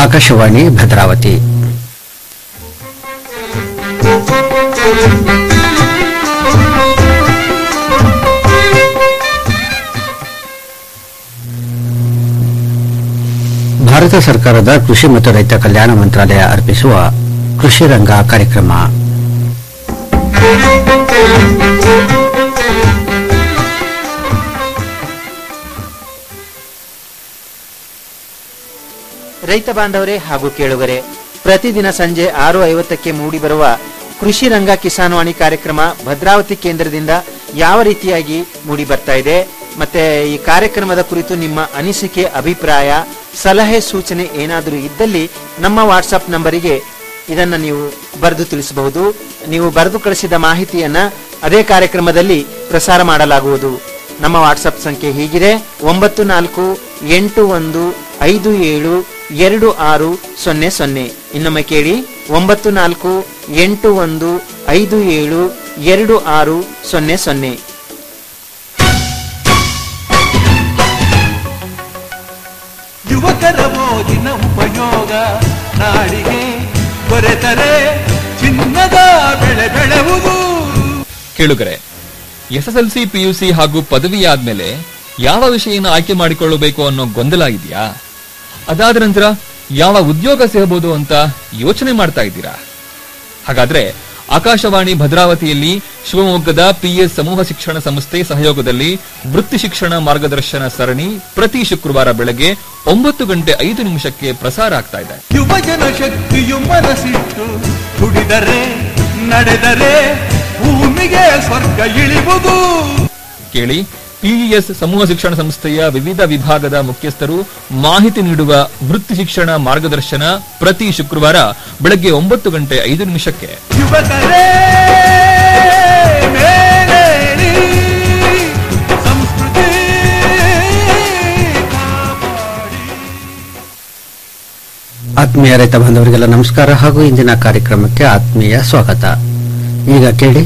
ಆಕಾಶವಾಣಿ ಭದ್ರಾವತಿ ಭಾರತ ಸರ್ಕಾರದ ಕೃಷಿ ಮತ್ತು ರೈತ ಕಲ್ಯಾಣ ಮಂತ್ರಾಲಯ ಅರ್ಪಿಸುವ ಕೃಷಿ ರಂಗ ಕಾರ್ಯಕ್ರಮ ರೈತ ಬಾಂಧವರೇ ಹಾಗೂ ಕೇಳುಗರೆ ಪ್ರತಿದಿನ ಸಂಜೆ ಆರು ಐವತ್ತಕ್ಕೆ ಮೂಡಿಬರುವ ಕೃಷಿ ರಂಗ ಕಿಸಾನ್ವಾಣಿ ಕಾರ್ಯಕ್ರಮ ಭದ್ರಾವತಿ ಕೇಂದ್ರದಿಂದ ಯಾವ ರೀತಿಯಾಗಿ ಮೂಡಿ ಬರ್ತಾ ಇದೆ ಮತ್ತೆ ಈ ಕಾರ್ಯಕ್ರಮದ ಕುರಿತು ನಿಮ್ಮ ಅನಿಸಿಕೆ ಅಭಿಪ್ರಾಯ ಸಲಹೆ ಸೂಚನೆ ಏನಾದರೂ ಇದ್ದಲ್ಲಿ ನಮ್ಮ ವಾಟ್ಸಪ್ ನಂಬರಿಗೆ ಇದನ್ನ ನೀವು ಬರೆದು ತಿಳಿಸಬಹುದು ನೀವು ಬರೆದು ಕಳಿಸಿದ ಮಾಹಿತಿಯನ್ನ ಅದೇ ಕಾರ್ಯಕ್ರಮದಲ್ಲಿ ಪ್ರಸಾರ ಮಾಡಲಾಗುವುದು ನಮ್ಮ ವಾಟ್ಸಪ್ ಸಂಖ್ಯೆ ಹೀಗಿದೆ ಒಂಬತ್ತು ನಾಲ್ಕು ಎಂಟು ಒಂದು ಐದು ಏಳು ಎರಡು ಆರು ಸೊನ್ನೆ ಸೊನ್ನೆ ಇನ್ನೊಮ್ಮೆ ಕೇಳಿ ಒಂಬತ್ತು ನಾಲ್ಕು ಎಂಟು ಒಂದು ಐದು ಏಳು ಎರಡು ಆರು ಸೊನ್ನೆ ಸೊನ್ನೆ ಯುವಕರ ಓದಿನ ಉಪಯೋಗ ನಾಡಿಗೆ ದೊರೆತರೆ ಚಿನ್ನದ ಬೆಳೆ ಬೆಳೆವುದು ಕೇಳುಗರೆ ಎಸ್ಎಸ್ಎಲ್ಸಿ ಪಿಯುಸಿ ಹಾಗೂ ಪದವಿ ಆದ್ಮೇಲೆ ಯಾವ ವಿಷಯನ ಆಯ್ಕೆ ಮಾಡಿಕೊಳ್ಳಬೇಕು ಅನ್ನೋ ಗೊಂದಲ ಇದೆಯಾ ಅದಾದ ನಂತರ ಯಾವ ಉದ್ಯೋಗ ಸಿಗಬಹುದು ಅಂತ ಯೋಚನೆ ಮಾಡ್ತಾ ಇದ್ದೀರಾ ಹಾಗಾದ್ರೆ ಆಕಾಶವಾಣಿ ಭದ್ರಾವತಿಯಲ್ಲಿ ಶಿವಮೊಗ್ಗದ ಪಿಎಸ್ ಸಮೂಹ ಶಿಕ್ಷಣ ಸಂಸ್ಥೆ ಸಹಯೋಗದಲ್ಲಿ ವೃತ್ತಿ ಶಿಕ್ಷಣ ಮಾರ್ಗದರ್ಶನ ಸರಣಿ ಪ್ರತಿ ಶುಕ್ರವಾರ ಬೆಳಗ್ಗೆ ಒಂಬತ್ತು ಗಂಟೆ ಐದು ನಿಮಿಷಕ್ಕೆ ಪ್ರಸಾರ ಆಗ್ತಾ ಇದೆ ಯುವಜನ ಶಕ್ತಿಯು ಮನಸ್ಸಿಟ್ಟು ದುಡಿದರೆ ನಡೆದರೆ ಭೂಮಿಗೆ ಸ್ವರ್ಗ ಇಳಿವುದು ಕೇಳಿ ಪಿಇಎಸ್ ಸಮೂಹ ಶಿಕ್ಷಣ ಸಂಸ್ಥೆಯ ವಿವಿಧ ವಿಭಾಗದ ಮುಖ್ಯಸ್ಥರು ಮಾಹಿತಿ ನೀಡುವ ವೃತ್ತಿ ಶಿಕ್ಷಣ ಮಾರ್ಗದರ್ಶನ ಪ್ರತಿ ಶುಕ್ರವಾರ ಬೆಳಗ್ಗೆ ಒಂಬತ್ತು ಗಂಟೆ ಐದು ನಿಮಿಷಕ್ಕೆ ಯುವಕರೇ ಮೇಲೇಳಿ ಸಂಸ್ಕೃತಿ ಕಾಪಾಡಿ ಆತ್ಮೀಯ ರೈತ ಬಾಂಧವರಿಗೆಲ್ಲ ನಮಸ್ಕಾರ ಹಾಗೂ ಇಂದಿನ ಕಾರ್ಯಕ್ರಮಕ್ಕೆ ಆತ್ಮೀಯ ಸ್ವಾಗತ ಈಗ ಕೇಳಿ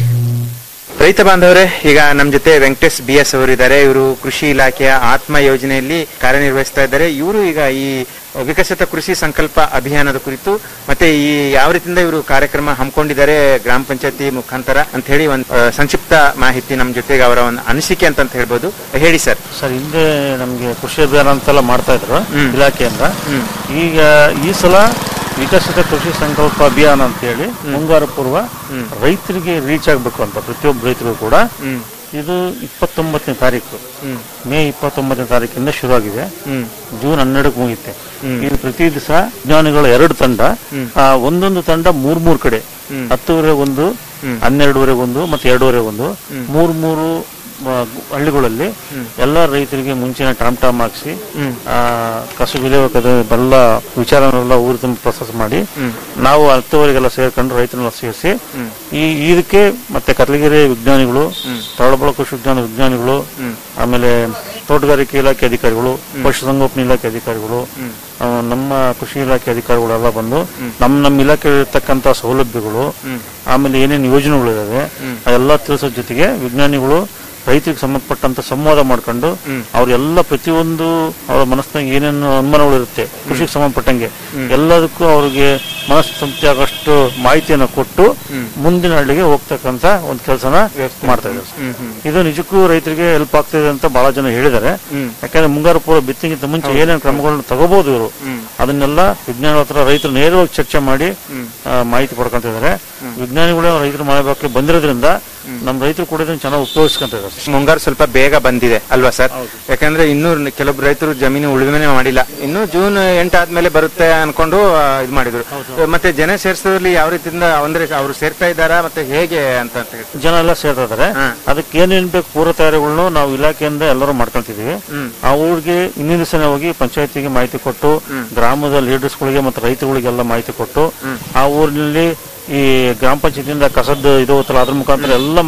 ರೈತ ಬಾಂಧವರೇ ಈಗ ನಮ್ಮ ಜೊತೆ ವೆಂಕಟೇಶ್ ಬಿ ಎಸ್ ಅವರು ಇದ್ದಾರೆ ಇವರು ಕೃಷಿ ಇಲಾಖೆಯ ಆತ್ಮ ಯೋಜನೆಯಲ್ಲಿ ಕಾರ್ಯನಿರ್ವಹಿಸ್ತಾ ಇದ್ದಾರೆ ಇವರು ಈಗ ಈ ವಿಕಸಿತ ಕೃಷಿ ಸಂಕಲ್ಪ ಅಭಿಯಾನದ ಕುರಿತು ಮತ್ತೆ ಈ ಯಾವ ರೀತಿಯಿಂದ ಇವರು ಕಾರ್ಯಕ್ರಮ ಹಮ್ಮಿಕೊಂಡಿದ್ದಾರೆ ಗ್ರಾಮ ಪಂಚಾಯತಿ ಮುಖಾಂತರ ಅಂತ ಹೇಳಿ ಒಂದು ಆ, ಸಂಕ್ಷಿಪ್ತ ಮಾಹಿತಿ ನಮ್ಮ ಜೊತೆಗೆ ಅವರ ಒಂದು ಅನಿಸಿಕೆ ಅಂತ ಅಂತ ಹೇಳ್ಬೋದು ಹೇಳಿ ಸರ್ ಸರ್ ಹಿಂದೆ ನಮಗೆ ಕೃಷಿ ಅಭಿಯಾನ ಅಂತೆಲ್ಲ ಮಾಡ್ತಾ ಇದ್ರು ಹ್ಮ್. ಇಲಾಖೆಯಿಂದ ಹ್ಮ್. ಈಗ ಈ ಸಲ ವಿಕಸಿತ ಕೃಷಿ ಸಂಕಲ್ಪ ಅಭಿಯಾನ ಅಂತ ಹೇಳಿ ಮುಂಗಾರು ಪೂರ್ವ ಹ್ಮ್. ರೈತರಿಗೆ ರೀಚ್ ಆಗ್ಬೇಕು ಅಂತ ಪ್ರತಿಯೊಬ್ಬ ರೈತರಿಗೂ ಕೂಡ ಹ್ಮ್ ಇದು ಇಪ್ಪತ್ತೊಂಬತ್ತನೇ ತಾರೀಕು ಹ್ಮ್ ಮೇ ಇಪ್ಪತ್ತೊಂಬತ್ತನೇ ತಾರೀಕಿಂದ ಶುರು ಆಗಿದೆ ಹ್ಮ್ ಜೂನ್ ಹನ್ನೆರಡಕ್ಕೆ ಮುಗಿಯುತ್ತೆ ಹ್ಮ್. ಇದು ಪ್ರತಿ ದಿವಸ ವಿಜ್ಞಾನಿಗಳ ಎರಡು ತಂಡ ಹ್ಮ್. ಆ, ಒಂದೊಂದು ತಂಡ ಮೂರ್ ಮೂರ್ ಕಡೆ ಹ್ಮ್. ಹತ್ತುವರೆ ಒಂದು ಹ್ಮ್. ಹನ್ನೆರಡುವರೆಗೆ ಒಂದು ಮತ್ತೆ ಎರಡೂವರೆ ಒಂದು ಹ್ಮ್. ಮೂರ್ ಮೂರು ಆ, ಹಳ್ಳಿಗಳಲ್ಲಿ ಹ್ಮ್. ಎಲ್ಲ ರೈತರಿಗೆ ಮುಂಚಿನ ಟಾಮ್ ಟಾಮ್ ಹಾಕ್ಸಿ ಹ್ಮ್. ಆ, ಕಸು ವಿಲೇವಾರದ ಎಲ್ಲ ವಿಚಾರನೆಲ್ಲ ಊರು ತುಂಬ ಪ್ರೊಸೆಸ್ ಮಾಡಿ ಹ್ಮ್. ನಾವು ಹತ್ತುವರೆಗೆಲ್ಲ ಸೇರ್ಕೊಂಡು ರೈತರನ್ನೆಲ್ಲ ಸೇರಿಸಿ ಹ್ಮ್. ಈ ಇದಕ್ಕೆ ಮತ್ತೆ ಕರ್ಲಗಿರಿ ವಿಜ್ಞಾನಿಗಳು ಹ್ಮ್. ತರಳಬಳ ಕೃಷಿ ವಿಜ್ಞಾನ ವಿಜ್ಞಾನಿಗಳು ಹ್ಮ್. ಆಮೇಲೆ ತೋಟಗಾರಿಕೆ ಇಲಾಖೆ ಅಧಿಕಾರಿಗಳು ಪಶುಸಂಗೋಪನಾ ಇಲಾಖೆ ಅಧಿಕಾರಿಗಳು ಹ್ಮ್. ಆ, ನಮ್ಮ ಕೃಷಿ ಇಲಾಖೆ ಅಧಿಕಾರಿಗಳೆಲ್ಲ ಬಂದು ನಮ್ಮ ನಮ್ಮ ಇಲಾಖೆ ಇರತಕ್ಕಂತ ಸೌಲಭ್ಯಗಳು ಹ್ಮ್. ಆಮೇಲೆ ಏನೇನು ಯೋಜನೆಗಳಿದಾವೆ ಹ್ಮ್. ಅದೆಲ್ಲ ತಿಳಿಸೋ ಜೊತೆಗೆ ವಿಜ್ಞಾನಿಗಳು ರೈತರಿಗೆ ಸಂಬಂಧಪಟ್ಟಂತ ಸಂವಾದ ಮಾಡ್ಕೊಂಡು ಹ್ಮ್. ಅವ್ರೆಲ್ಲ ಪ್ರತಿಯೊಂದು ಅವರ ಮನಸ್ಸಿನಾಗ ಏನೇನು ಅನುಮಾನಗಳು ಇರುತ್ತೆ ಕೃಷಿಗೆ ಸಂಬಂಧಪಟ್ಟಂಗೆ ಎಲ್ಲದಕ್ಕೂ ಅವ್ರಿಗೆ ಮನಸ್ಸಂತೆ ಆಗಷ್ಟು ಮಾಹಿತಿಯನ್ನು ಕೊಟ್ಟು ಮುಂದಿನ ಹಳ್ಳಿಗೆ ಹೋಗ್ತಕ್ಕಂತ ಒಂದು ಕೆಲಸನ ಮಾಡ್ತಾ ಇದ್ದಾರೆ ಹ್ಮ್ ಹ್ಮ್ ಇದು ನಿಜಕ್ಕೂ ರೈತರಿಗೆ ಹೆಲ್ಪ್ ಆಗ್ತಿದೆ ಅಂತ ಬಹಳ ಜನ ಹೇಳಿದ್ದಾರೆ ಹ್ಮ್. ಯಾಕಂದ್ರೆ ಮುಂಗಾರು ಪೂರ್ವ ಬಿತ್ತಿಗಿಂತ ಮುಂಚೆ ಏನೇನು ಕ್ರಮಗಳನ್ನು ತಗೋಬಹುದು ಇವರು ಹ್ಮ್. ಅದನ್ನೆಲ್ಲ ವಿಜ್ಞಾನಿಗಳ ಹತ್ರ ರೈತರು ನೇರವಾಗಿ ಚರ್ಚೆ ಮಾಡಿ ಹ್ಮ್. ಆ, ಮಾಹಿತಿ ಪಡ್ಕೊಂತಿದ್ದಾರೆ ವಿಜ್ಞಾನಿಗಳೇ ರೈತರು ಮಾಡಬೇಕು ಬಂದಿರೋದ್ರಿಂದ ನಮ್ಮ ರೈತರು ಕೂಡ ಇದನ್ನ ಚೆನ್ನಾಗಿ ಉಪಯೋಗಿಸ್ಕೊಂತಿದ್ದಾರೆ ಮುಂಗಾರು ಸ್ವಲ್ಪ ಬೇಗ ಬಂದಿದೆ ಅಲ್ವಾ ಸರ್ ಯಾಕಂದ್ರೆ ಇನ್ನೂ ಕೆಲವೊಬ್ರು ರೈತರು ಜಮೀನು ಉಳುಮೆನೆ ಮಾಡಿಲ್ಲ ಇನ್ನು ಜೂನ್ ಎಂಟಾದ್ಮೇಲೆ ಬರುತ್ತೆ ಅನ್ಕೊಂಡು ಆ, ಇದು ಮಾಡಿದ್ರು ಮತ್ತೆ ಜನ ಸೇರಿಸೋದ್ರಲ್ಲಿ ಯಾವ ರೀತಿಯಿಂದ ಅಂದ್ರೆ ಅವರು ಸೇರ್ತಾ ಇದ್ದಾರಾ ಮತ್ತೆ ಹೇಗೆ ಅಂತ ಅಂತ ಹೇಳಿ ಜನ ಎಲ್ಲ ಸೇರ್ತಾ ಇದಾರೆ ಹಾ. ಅದಕ್ಕೆ ಏನೇನ್ ಬೇಕು ಪೂರ್ವ ತಯಾರಿಗಳನ್ನು ನಾವು ಇಲಾಖೆಯಿಂದ ಎಲ್ಲರೂ ಮಾಡ್ಕೊಂತಿದೀವಿ ಹ್ಮ್. ಆ ಊರಿಗೆ ಇನ್ನಿನ ದಿವಸನೇ ಹೋಗಿ ಪಂಚಾಯತಿಗೆ ಮಾಹಿತಿ ಕೊಟ್ಟು ಗ್ರಾಮದ ಲೀಡರ್ಸ್ಗಳಿಗೆ ಮತ್ತು ರೈತರುಗಳಿಗೆಲ್ಲ ಮಾಹಿತಿ ಕೊಟ್ಟು ಆ ಊರಿನಲ್ಲಿ ಈ ಗ್ರಾಮ ಪಂಚಾಯತಿಯಿಂದ ಕಸದ ಇದು ಹೋಗ್ತಲ್ಲ ಅದ್ರ ಮುಖಾಂತರ ಎಲ್ಲ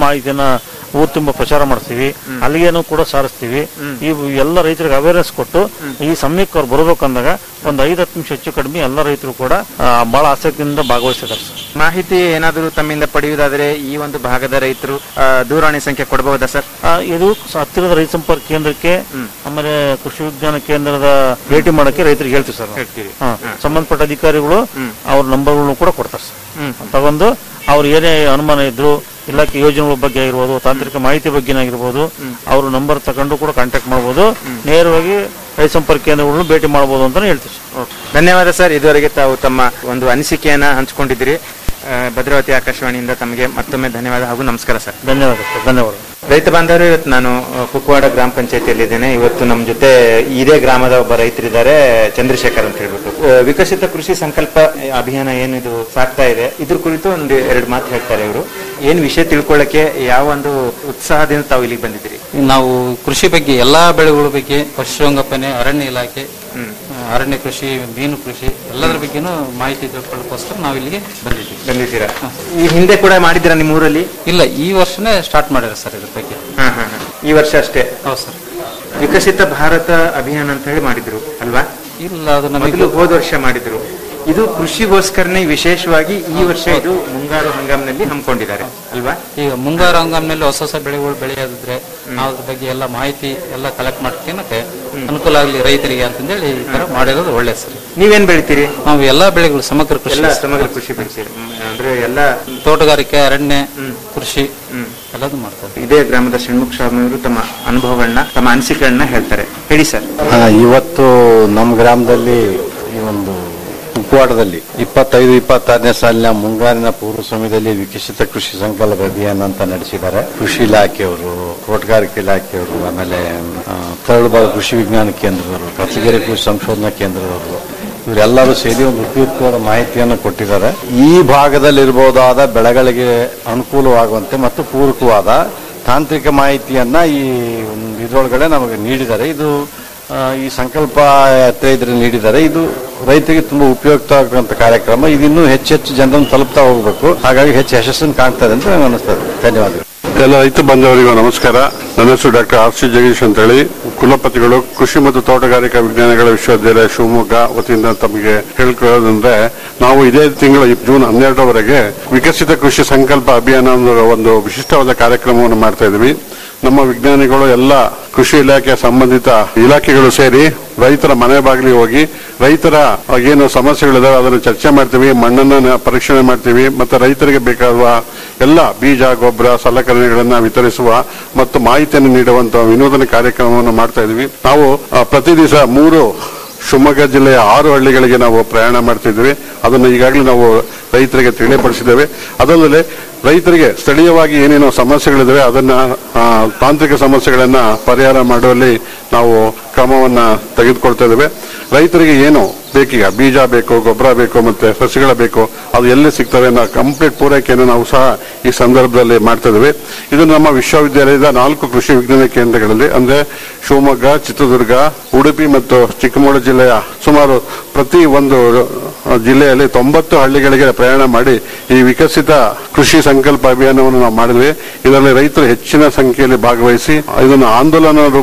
ಮಾಹಿತಿಯನ್ನ ಊರ್ ತುಂಬ ಪ್ರಚಾರ ಮಾಡ್ತೀವಿ ಅಲ್ಲಿಗೇನು ಕೂಡ ಸಾರಿಸ್ತೀವಿ ಈ ಎಲ್ಲ ರೈತರಿಗೆ ಅವೇರ್ನೆಸ್ ಕೊಟ್ಟು ಈ ಸಮಯಕ್ಕೆ ಅವ್ರು ಬರ್ಬೇಕಂದಾಗ ಒಂದು ಐದು ಹತ್ತು ನಿಮಿಷ ಹೆಚ್ಚು ಕಡಿಮೆ ಎಲ್ಲ ರೈತರು ಕೂಡ ಆ, ಬಹಳ ಆಸಕ್ತಿಯಿಂದ ಭಾಗವಹಿಸಿದ್ದಾರೆ ಸರ್ ಮಾಹಿತಿ ಏನಾದರೂ ತಮ್ಮಿಂದ ಪಡೆಯುವುದಾದರೆ ಈ ಒಂದು ಭಾಗದ ರೈತರು ಆ, ದೂರವಾಣಿ ಸಂಖ್ಯೆ ಕೊಡಬಹುದಾ ಸರ್ ಆ, ಇದು ಸ- ಹತ್ತಿರದ ರೈತ ಸಂಪರ್ಕ ಕೇಂದ್ರಕ್ಕೆ ಆಮೇಲೆ ಕೃಷಿ ವಿಜ್ಞಾನ ಕೇಂದ್ರದ ಭೇಟಿ ಮಾಡಕ್ಕೆ ರೈತರಿಗೆ ಹೇಳ್ತೀವಿ ಸರ್ ನಾವು. ಹೇಳ್ತೀವಿ. ಹಾ. ಸಂಬಂಧಪಟ್ಟ ಅಧಿಕಾರಿಗಳು ಅವ್ರ ನಂಬರ್ಗಳನ್ನು ಕೂಡ ಕೊಡ್ತಾರೆ ಸರ್ ತಗೊಂಡು ಅವ್ರು ಏನೇ ಅನುಮಾನ ಇದ್ರು ಇಲಾಖೆ ಯೋಜನೆಗಳ ಬಗ್ಗೆ ಆಗಿರ್ಬೋದು ತಾಂತ್ರಿಕ ಮಾಹಿತಿ ಬಗ್ಗೆ ಆಗಿರ್ಬೋದು ಅವ್ರ ನಂಬರ್ ತಗೊಂಡು ಕೂಡ ಕಾಂಟ್ಯಾಕ್ಟ್ ಮಾಡ್ಬೋದು ನೇರವಾಗಿ ರೈತ ಸಂಪರ್ಕ ಕೇಂದ್ರಗಳನ್ನು ಭೇಟಿ ಮಾಡ್ಬೋದು ಅಂತಾನೆ ಹೇಳ್ತೀವಿ ಸರ್. ಧನ್ಯವಾದ ಸರ್ ಇದುವರೆಗೆ ತಾವು ತಮ್ಮ ಒಂದು ಅನಿಸಿಕೆಯನ್ನ ಹಂಚಿಕೊಂಡಿದ್ದೀರಿ ಆ, ಭದ್ರಾವತಿ ಆಕಾಶವಾಣಿಯಿಂದ ತಮಗೆ ಮತ್ತೊಮ್ಮೆ ಧನ್ಯವಾದ ಹಾಗೂ ನಮಸ್ಕಾರ ಸರ್ ಧನ್ಯವಾದ ಸರ್ ಧನ್ಯವಾದ ರೈತ ಬಾಂಧವರು ಇವತ್ತು ನಾನು ಆ, ಕುಕ್ಕವಾಡ ಗ್ರಾಮ ಪಂಚಾಯತಿಯಲ್ಲಿದ್ದೇನೆ ಇವತ್ತು ನಮ್ಮ ಜೊತೆ ಇದೇ ಗ್ರಾಮದ ಒಬ್ಬ ರೈತರಿದ್ದಾರೆ ಚಂದ್ರಶೇಖರ್ ಅಂತ ಹೇಳ್ಬಿಟ್ಟು ಆ, ವಿಕಸಿತ ಕೃಷಿ ಸಂಕಲ್ಪ ಅಭಿಯಾನ ಏನಿದು ಸಾಗ್ತಾ ಇದೆ ಇದ್ರ ಕುರಿತು ಒಂದು ಎರಡು ಮಾತು ಹೇಳ್ತಾರೆ ಇವರು ಏನ್ ವಿಷಯ ತಿಳ್ಕೊಳ್ಳಕ್ಕೆ ಯಾವ ಒಂದು ಉತ್ಸಾಹದಿಂದ ತಾವು ಇಲ್ಲಿಗೆ ಬಂದಿದ್ದೀರಿ ನಾವು ಕೃಷಿ ಬಗ್ಗೆ ಎಲ್ಲಾ ಬೆಳೆಗಳ ಬಗ್ಗೆ ಪಶುಸಂಗೋಪನೆ ಅರಣ್ಯ ಇಲಾಖೆ ಆ, ಅರಣ್ಯ ಕೃಷಿ ಮೀನು ಕೃಷಿ ಎಲ್ಲದರ ಬಗ್ಗೆನೂ ಮಾಹಿತಿ ತಿಳ್ಕೊಳ್ಳೋಕ್ಕೋಸ್ಕರ ನಾವು ಇಲ್ಲಿಗೆ ಬಂದಿದ್ದೀವಿ ಬಂದಿದ್ದೀರಾ ಈ ಹಿಂದೆ ಕೂಡ ಮಾಡಿದ್ದೀರಾ ನಿಮ್ಮ ಊರಲ್ಲಿ ಇಲ್ಲ ಈ ವರ್ಷನೇ ಸ್ಟಾರ್ಟ್ ಮಾಡ್ಯಾರ ಸರ್ ಇದ್ರ ಬಗ್ಗೆ ಹಾ ಹಾ ಹಾ. ಈ ವರ್ಷ ಅಷ್ಟೇ ಹೌದು ಸರ್ ವಿಕಸಿತ ಭಾರತ ಅಭಿಯಾನ ಅಂತ ಹೇಳಿ ಮಾಡಿದ್ರು ಅಲ್ವಾ ಇಲ್ಲ ಅದು ನಮಗೆ ಮೊದಲು ಹೋದ ವರ್ಷ ಮಾಡಿದ್ರು ಇದು ಕೃಷಿಗೋಸ್ಕರನೇ ವಿಶೇಷವಾಗಿ ಈ ವರ್ಷ ಇದು ಮುಂಗಾರು ಹಂಗಾಮಿನಲ್ಲಿ ಹಮ್ಮಿಕೊಂಡಿದ್ದಾರೆ ಅಲ್ವಾ ಈಗ ಮುಂಗಾರು ಹಂಗಾಮಿನಲ್ಲಿ ಹೊಸ ಹೊಸ ಬೆಳೆಗಳು ಬೆಳೆಯೋದಿದ್ರೆ ನಾವು ಅದ್ರ ಬಗ್ಗೆ ಎಲ್ಲ ಮಾಹಿತಿ ಎಲ್ಲ ಕಲೆಕ್ಟ್ ಮಾಡ್ಕೊಳಕ್ಕೆ ಅನುಕೂಲ ಆಗಲಿ ರೈತರಿಗೆ ಅಂತಂದೇಳಿ ಈ ತರ ಮಾಡಿರೋದು ಒಳ್ಳೆ ಸರ್ ನೀವೇನ್ ಬೆಳಿತೀರಿ ನಾವು ಎಲ್ಲಾ ಬೆಳೆಗಳು ಸಮಗ್ರ ಕೃಷಿ ಎಲ್ಲ ಸಮಗ್ರ ಕೃಷಿ ಬೆಳಿತೀರಿ ಹ್ಮ್, ಅಂದ್ರೆ ಎಲ್ಲ ತೋಟಗಾರಿಕೆ ಅರಣ್ಯ ಕೃಷಿ ಎಲ್ಲದೂ ಮಾಡ್ತಾರೆ ಇದೇ ಗ್ರಾಮದ ಷಣ್ಮುಖ ಸ್ವಾಮಿಯವರು ತಮ್ಮ ಅನುಭವಗಳನ್ನ ತಮ್ಮ ಅನಿಸಿಕೆಗಳನ್ನ ಹೇಳ್ತಾರೆ ಹೇಳಿ ಸರ್ ಆ, ಇವತ್ತು ನಮ್ಮ ಗ್ರಾಮದಲ್ಲಿ ಈ ಒಂದು ಕುಕ್ಕವಾಡದಲ್ಲಿ ಇಪ್ಪತ್ತೈದು ಇಪ್ಪತ್ತಾರನೇ ಸಾಲಿನ ಮುಂಗಾರಿನ ಪೂರ್ವ ಸಮಯದಲ್ಲಿ ವಿಕಸಿತ ಕೃಷಿ ಸಂಕಲ್ಪ ಅಭಿಯಾನ ಅಂತ ನಡೆಸಿದ್ದಾರೆ ಕೃಷಿ ಇಲಾಖೆಯವರು ತೋಟಗಾರಿಕೆ ಇಲಾಖೆಯವರು ಆಮೇಲೆ ಆ, ತರಳುಬಾಗ ಕೃಷಿ ವಿಜ್ಞಾನ ಕೇಂದ್ರದವರು ಕತ್ತಗಿರಿ ಕೃಷಿ ಸಂಶೋಧನಾ ಕೇಂದ್ರದವರು ಇವರೆಲ್ಲರೂ ಸೇರಿ ಒಂದು ಉಪಯುಕ್ತವಾದ ಮಾಹಿತಿಯನ್ನು ಕೊಟ್ಟಿದ್ದಾರೆ ಈ ಭಾಗದಲ್ಲಿರಬಹುದಾದ ಬೆಳೆಗಳಿಗೆ ಅನುಕೂಲವಾಗುವಂತೆ ಮತ್ತು ಪೂರಕವಾದ ತಾಂತ್ರಿಕ ಮಾಹಿತಿಯನ್ನ ಈ ಒಂದು ಇದರೊಳಗಡೆ ನಮಗೆ ನೀಡಿದ್ದಾರೆ ಇದು ಆ, ಈ ಸಂಕಲ್ಪ ಯಾತ್ರೆ ಇದ್ರೆ ನೀಡಿದ್ದಾರೆ ಇದು ರೈತರಿಗೆ ತುಂಬಾ ಉಪಯುಕ್ತ ಆಗುವಂತ ಕಾರ್ಯಕ್ರಮ ಇದಿನ್ನೂ ಹೆಚ್ಚು ಹೆಚ್ಚು ಜನರನ್ನು ತಲುಪ್ತಾ ಹೋಗಬೇಕು ಹಾಗಾಗಿ ಹೆಚ್ಚು ಯಶಸ್ಸನ್ನು ಕಾಣ್ತದೆ ಅಂತ ನನಗೆ ಅನಿಸ್ತದೆ ಧನ್ಯವಾದಗಳು ಎಲ್ಲ ರೈತ ಬಂಧುವರಿಗೂ ನಮಸ್ಕಾರ ನನ್ನ ಹೆಸರು ಡಾಕ್ಟರ್ ಆರ್ ಸಿ ಜಗದೀಶ್ ಅಂತ ಹೇಳಿ ಕುಲಪತಿಗಳು ಕೃಷಿ ಮತ್ತು ತೋಟಗಾರಿಕಾ ವಿಜ್ಞಾನಗಳ ವಿಶ್ವವಿದ್ಯಾಲಯ ಶಿವಮೊಗ್ಗ ವತಿಯಿಂದ ತಮಗೆ ಹೇಳ್ಕೊಳ್ಳೋದಂದ್ರೆ ನಾವು ಇದೇ ತಿಂಗಳ ಜೂನ್ ಹನ್ನೆರಡರವರೆಗೆ ವಿಕಸಿತ ಕೃಷಿ ಸಂಕಲ್ಪ ಅಭಿಯಾನ ಅನ್ನೋ ಒಂದು ವಿಶಿಷ್ಟವಾದ ಕಾರ್ಯಕ್ರಮವನ್ನು ಮಾಡ್ತಾ ಇದ್ವಿ ನಮ್ಮ ವಿಜ್ಞಾನಿಗಳು ಎಲ್ಲ ಕೃಷಿ ಇಲಾಖೆ ಸಂಬಂಧಿತ ಇಲಾಖೆಗಳು ಸೇರಿ ರೈತರ ಮನೆ ಬಾಗಿಲಿಗೆ ಹೋಗಿ ರೈತರ ಏನು ಸಮಸ್ಯೆಗಳಿದಾವೆ ಅದನ್ನು ಚರ್ಚೆ ಮಾಡ್ತೀವಿ ಮಣ್ಣನ್ನ ನ- ಪರೀಕ್ಷಣೆ ಮಾಡ್ತೀವಿ ಮತ್ತೆ ರೈತರಿಗೆ ಬೇಕಾಗುವ ಎಲ್ಲ ಬೀಜ ಗೊಬ್ಬರ ಸಲಕರಣೆಗಳನ್ನ ವಿತರಿಸುವ ಮತ್ತು ಮಾಹಿತಿಯನ್ನು ನೀಡುವಂತಹ ವಿನೂತನ ಕಾರ್ಯಕ್ರಮವನ್ನು ಮಾಡ್ತಾ ಇದೀವಿ ನಾವು ಆ, ಪ್ರತಿ ದಿವಸ ಮೂರು ಶಿವಮೊಗ್ಗ ಜಿಲ್ಲೆಯ ಆರು ಹಳ್ಳಿಗಳಿಗೆ ನಾವು ಪ್ರಯಾಣ ಮಾಡ್ತಿದ್ವಿ ಅದನ್ನು ಈಗಾಗಲೇ ನಾವು ರೈತರಿಗೆ ತಿಳಿಯಪಡಿಸಿದ್ದೇವೆ ಅದಲ್ಲದೆ ರೈತರಿಗೆ ಸ್ಥಳೀಯವಾಗಿ ಏನೇನೋ ಸಮಸ್ಯೆಗಳಿದಾವೆ ಅದನ್ನ ಆ, ತಾಂತ್ರಿಕ ಸಮಸ್ಯೆಗಳನ್ನ ಪರಿಹಾರ ಮಾಡುವಲ್ಲಿ ನಾವು ಕ್ರಮವನ್ನ ತೆಗೆದುಕೊಳ್ತಾ ಇದ್ದೇವೆ ರೈತರಿಗೆ ಏನು ಬೇಕೀಗ ಬೀಜ ಬೇಕು ಗೊಬ್ಬರ ಬೇಕು ಮತ್ತೆ ಸಸಿಗಳ ಬೇಕು ಅದು ಎಲ್ಲಿ ಸಿಗ್ತವೆ ಅನ್ನೋ ಕಂಪ್ಲೀಟ್ ಪೂರೈಕೆಯನ್ನು ನಾವು ಸಹ ಈ ಸಂದರ್ಭದಲ್ಲಿ ಮಾಡ್ತಾ ಇದ್ದೇವೆ ಇದು ನಮ್ಮ ವಿಶ್ವವಿದ್ಯಾಲಯದ ನಾಲ್ಕು ಕೃಷಿ ವಿಜ್ಞಾನ ಕೇಂದ್ರಗಳಲ್ಲಿ ಅಂದ್ರೆ ಶಿವಮೊಗ್ಗ ಚಿತ್ರದುರ್ಗ ಉಡುಪಿ ಮತ್ತು ಚಿಕ್ಕಮಗಳೂರು ಜಿಲ್ಲೆಯ ಸುಮಾರು ಪ್ರತಿ ಒಂದು ಆ, ಜಿಲ್ಲೆಯಲ್ಲಿ ತೊಂಬತ್ತು ಹಳ್ಳಿಗಳಿಗೆ ಪ್ರಯಾಣ ಮಾಡಿ ಈ ವಿಕಸಿತ ಕೃಷಿ ಸಂಕಲ್ಪ ಅಭಿಯಾನವನ್ನು ನಾವು ಮಾಡಿದ್ವಿ ಇದರಲ್ಲಿ ರೈತರು ಹೆಚ್ಚಿನ ಸಂಖ್ಯೆಯಲ್ಲಿ ಭಾಗವಹಿಸಿ ಇದನ್ನು ಆಂದೋಲನ ರೂಪ